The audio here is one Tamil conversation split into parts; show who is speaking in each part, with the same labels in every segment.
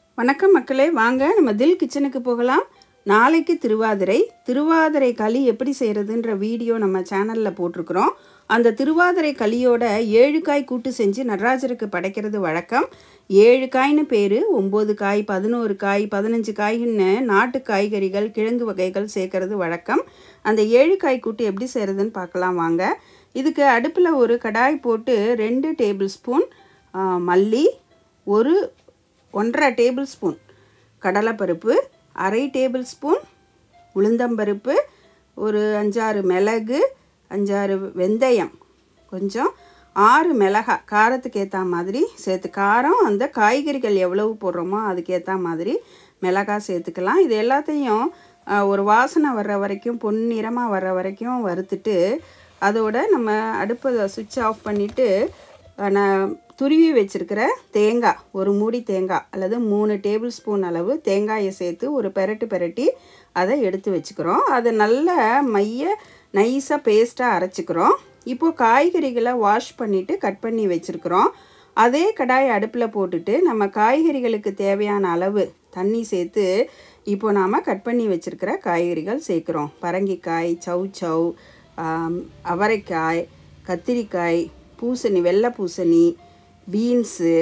Speaker 1: வணக்கம் மக்களே வாங்க நம்ம தில் கிச்சனுக்கு போகலாம் நாளைக்கு திருவாதிரை திருவாதிரை களி எப்படி செய்கிறதுன்ற வீடியோ நம்ம சேனலில் போட்டிருக்கிறோம் அந்த திருவாதிரை களியோட ஏழு காய் கூட்டு செஞ்சு நடராஜருக்கு படைக்கிறது வழக்கம் ஏழு காய்னு பேர் ஒம்பது காய் பதினோரு காய் பதினஞ்சு காய்ன்னு நாட்டு காய்கறிகள் கிழங்கு வகைகள் சேர்க்கறது வழக்கம் அந்த ஏழு காய் கூட்டு எப்படி செய்கிறதுன்னு பார்க்கலாம் வாங்க இதுக்கு அடுப்பில் ஒரு கடாய் போட்டு ரெண்டு டேபிள் ஸ்பூன் மல்லி ஒரு ஒன்றரை டேபிள் ஸ்பூன் கடலைப்பருப்பு அரை டேபிள் ஸ்பூன் உளுந்தம்பருப்பு ஒரு அஞ்சாறு மிளகு அஞ்சாறு வெந்தயம் கொஞ்சம் ஆறு மிளகா காரத்துக்கு ஏற்ற மாதிரி சேர்த்து காரம் அந்த காய்கறிகள் எவ்வளவு போடுறோமோ அதுக்கேற்ற மாதிரி மிளகா சேர்த்துக்கலாம் இது எல்லாத்தையும் ஒரு வாசனை வர்ற வரைக்கும் பொன்னிறமாக வர்ற வரைக்கும் வறுத்துட்டு அதோட நம்ம அடுப்பை சுவிட்ச் ஆஃப் பண்ணிவிட்டு நான் துருவி வச்சுருக்கிற தேங்காய் ஒரு மூடி தேங்காய் அல்லது மூணு டேபிள் ஸ்பூன் அளவு தேங்காயை சேர்த்து ஒரு பெரட்டு பெரட்டி அதை எடுத்து வச்சுக்கிறோம் அதை நல்ல மைய நைஸாக பேஸ்ட்டாக அரைச்சிக்கிறோம் இப்போது காய்கறிகளை வாஷ் பண்ணிவிட்டு கட் பண்ணி வச்சுருக்குறோம் அதே கடாய் அடுப்பில் போட்டுட்டு நம்ம காய்கறிகளுக்கு தேவையான அளவு தண்ணி சேர்த்து இப்போ நாம் கட் பண்ணி வச்சுருக்கிற காய்கறிகள் சேர்க்குறோம் பரங்கிக்காய் சவு சவ் அவரைக்காய் கத்திரிக்காய் பூசணி வெள்ளை பூசணி பீன்ஸு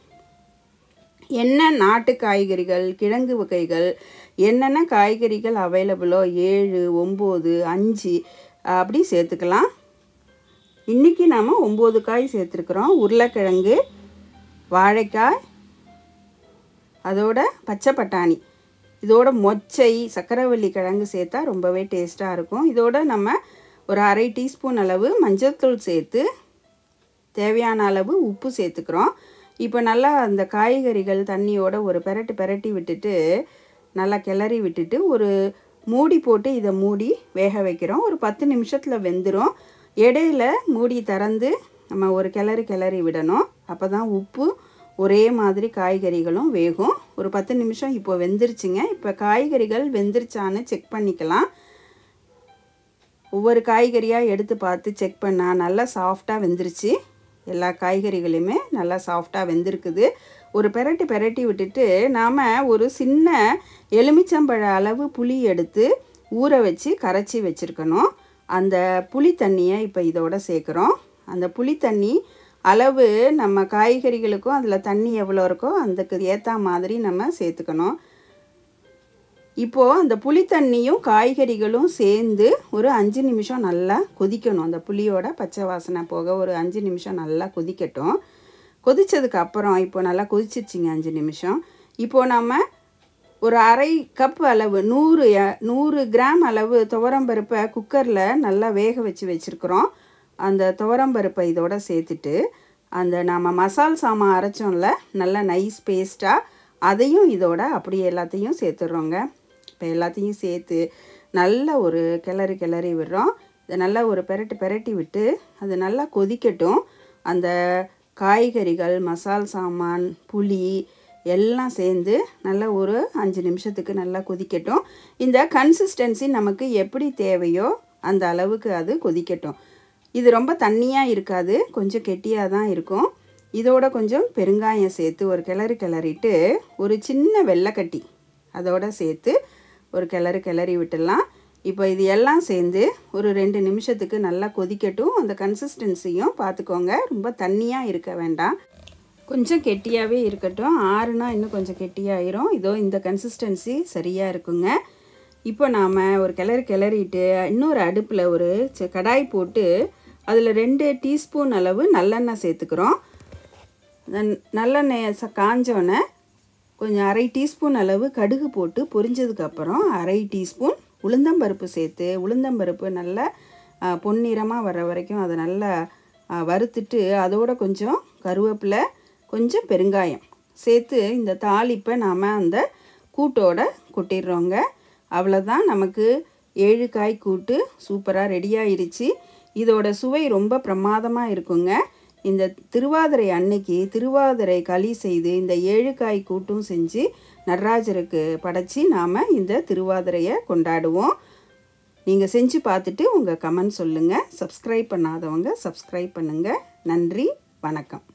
Speaker 1: என்ன நாட்டு காய்கறிகள் கிழங்கு வகைகள் என்னென்ன காய்கறிகள் அவைலபிளோ ஏழு ஒம்பது அஞ்சு அப்படி சேர்த்துக்கலாம் இன்றைக்கி நாம் ஒம்பது காய் சேர்த்துருக்குறோம் உருளைக்கிழங்கு வாழைக்காய் அதோட பச்சை பட்டாணி இதோட மொச்சை சக்கரவள்ளி கிழங்கு சேர்த்தா ரொம்பவே டேஸ்ட்டாக இருக்கும் இதோட நம்ம ஒரு அரை டீஸ்பூன் அளவு மஞ்சள் தூள் சேர்த்து தேவையான அளவு உப்பு சேர்த்துக்கிறோம் இப்போ நல்லா அந்த காய்கறிகள் தண்ணியோட ஒரு பெரட்டு பெரட்டி விட்டுட்டு நல்லா கிளறி விட்டுட்டு ஒரு மூடி போட்டு இதை மூடி வேக வைக்கிறோம் ஒரு பத்து நிமிஷத்தில் வெந்துடும் இடையில மூடி திறந்து நம்ம ஒரு கிளறி கிளறி விடணும் அப்போ தான் உப்பு ஒரே மாதிரி காய்கறிகளும் வேகும் ஒரு பத்து நிமிஷம் இப்போ வெந்துருச்சுங்க இப்போ காய்கறிகள் வெந்துருச்சான்னு செக் பண்ணிக்கலாம் ஒவ்வொரு காய்கறியாக எடுத்து பார்த்து செக் பண்ணால் நல்லா சாஃப்டாக வெந்துருச்சு எல்லா காய்கறிகளுமே நல்லா சாஃப்டாக வெந்திருக்குது ஒரு பெரட்டி பெரட்டி விட்டுட்டு நாம் ஒரு சின்ன எலுமிச்சம்பழ அளவு புளி எடுத்து ஊற வச்சு கரைச்சி வச்சுருக்கணும் அந்த புளி தண்ணியை இப்போ இதோட சேர்க்குறோம் அந்த புளி தண்ணி அளவு நம்ம காய்கறிகளுக்கும் அதில் தண்ணி எவ்வளோ இருக்கோ அதுக்கு ஏற்ற மாதிரி நம்ம சேர்த்துக்கணும் இப்போது அந்த புளி தண்ணியும் காய்கறிகளும் சேர்ந்து ஒரு அஞ்சு நிமிஷம் நல்லா கொதிக்கணும் அந்த புளியோட பச்சை வாசனை போக ஒரு அஞ்சு நிமிஷம் நல்லா கொதிக்கட்டும் கொதித்ததுக்கு அப்புறம் இப்போ நல்லா கொதிச்சிருச்சிங்க அஞ்சு நிமிஷம் இப்போது நம்ம ஒரு அரை கப் அளவு நூறு நூறு கிராம் அளவு துவரம்பருப்பை குக்கரில் நல்லா வேக வச்சு வச்சுருக்குறோம் அந்த துவரம்பருப்பை இதோட சேர்த்துட்டு அந்த நம்ம மசால் சாமான் அரைச்சோம்ல நல்லா நைஸ் பேஸ்ட்டாக அதையும் இதோட அப்படியே எல்லாத்தையும் சேர்த்துட்றோங்க இப்போ எல்லாத்தையும் சேர்த்து நல்ல ஒரு கிளறி கிளறி விடுறோம் இதை நல்லா ஒரு பெரட்டு பெரட்டி விட்டு அது நல்லா கொதிக்கட்டும் அந்த காய்கறிகள் மசால் சாமான் புளி எல்லாம் சேர்ந்து நல்லா ஒரு அஞ்சு நிமிஷத்துக்கு நல்லா கொதிக்கட்டும் இந்த கன்சிஸ்டன்சி நமக்கு எப்படி தேவையோ அந்த அளவுக்கு அது கொதிக்கட்டும் இது ரொம்ப தண்ணியாக இருக்காது கொஞ்சம் கெட்டியாக தான் இருக்கும் இதோட கொஞ்சம் பெருங்காயம் சேர்த்து ஒரு கிளறி கிளறிட்டு ஒரு சின்ன வெள்ளைக்கட்டி அதோட சேர்த்து ஒரு கிளறு கிளறி விட்டுடலாம் இப்போ இது எல்லாம் சேர்ந்து ஒரு ரெண்டு நிமிஷத்துக்கு நல்லா கொதிக்கட்டும் அந்த கன்சிஸ்டன்சியும் பார்த்துக்கோங்க ரொம்ப தண்ணியாக இருக்க வேண்டாம் கொஞ்சம் கெட்டியாகவே இருக்கட்டும் ஆறுனா இன்னும் கொஞ்சம் கெட்டியாயிரும் இதோ இந்த கன்சிஸ்டன்சி சரியாக இருக்குங்க இப்போ நாம் ஒரு கிளறு கிளறிட்டு இன்னொரு அடுப்பில் ஒரு கடாய் போட்டு அதில் ரெண்டு டீஸ்பூன் அளவு நல்லெண்ணெய் சேர்த்துக்கிறோம் நல்லெண்ணெய் ச காஞ்சோன்னே கொஞ்சம் அரை டீஸ்பூன் அளவு கடுகு போட்டு பொரிஞ்சதுக்கப்புறம் அரை டீஸ்பூன் உளுந்தம்பருப்பு சேர்த்து உளுந்தம்பருப்பு நல்லா பொன்னிறமாக வர்ற வரைக்கும் அதை நல்லா வறுத்துட்டு அதோட கொஞ்சம் கருவேப்பிலை கொஞ்சம் பெருங்காயம் சேர்த்து இந்த தாளிப்பை நாம் அந்த கூட்டோட கொட்டிடுறோங்க அவ்வளோதான் நமக்கு ஏழு காய் கூட்டு சூப்பராக ரெடி ஆயிருச்சு இதோட சுவை ரொம்ப பிரமாதமாக இருக்குங்க இந்த திருவாதிரை அன்னைக்கு திருவாதிரை களி செய்து இந்த ஏழு காய் கூட்டும் செஞ்சு நடராஜருக்கு படைச்சி நாம் இந்த திருவாதிரையை கொண்டாடுவோம் நீங்கள் செஞ்சு பார்த்துட்டு உங்கள் கமெண்ட் சொல்லுங்கள் சப்ஸ்கிரைப் பண்ணாதவங்க சப்ஸ்கிரைப் பண்ணுங்கள் நன்றி வணக்கம்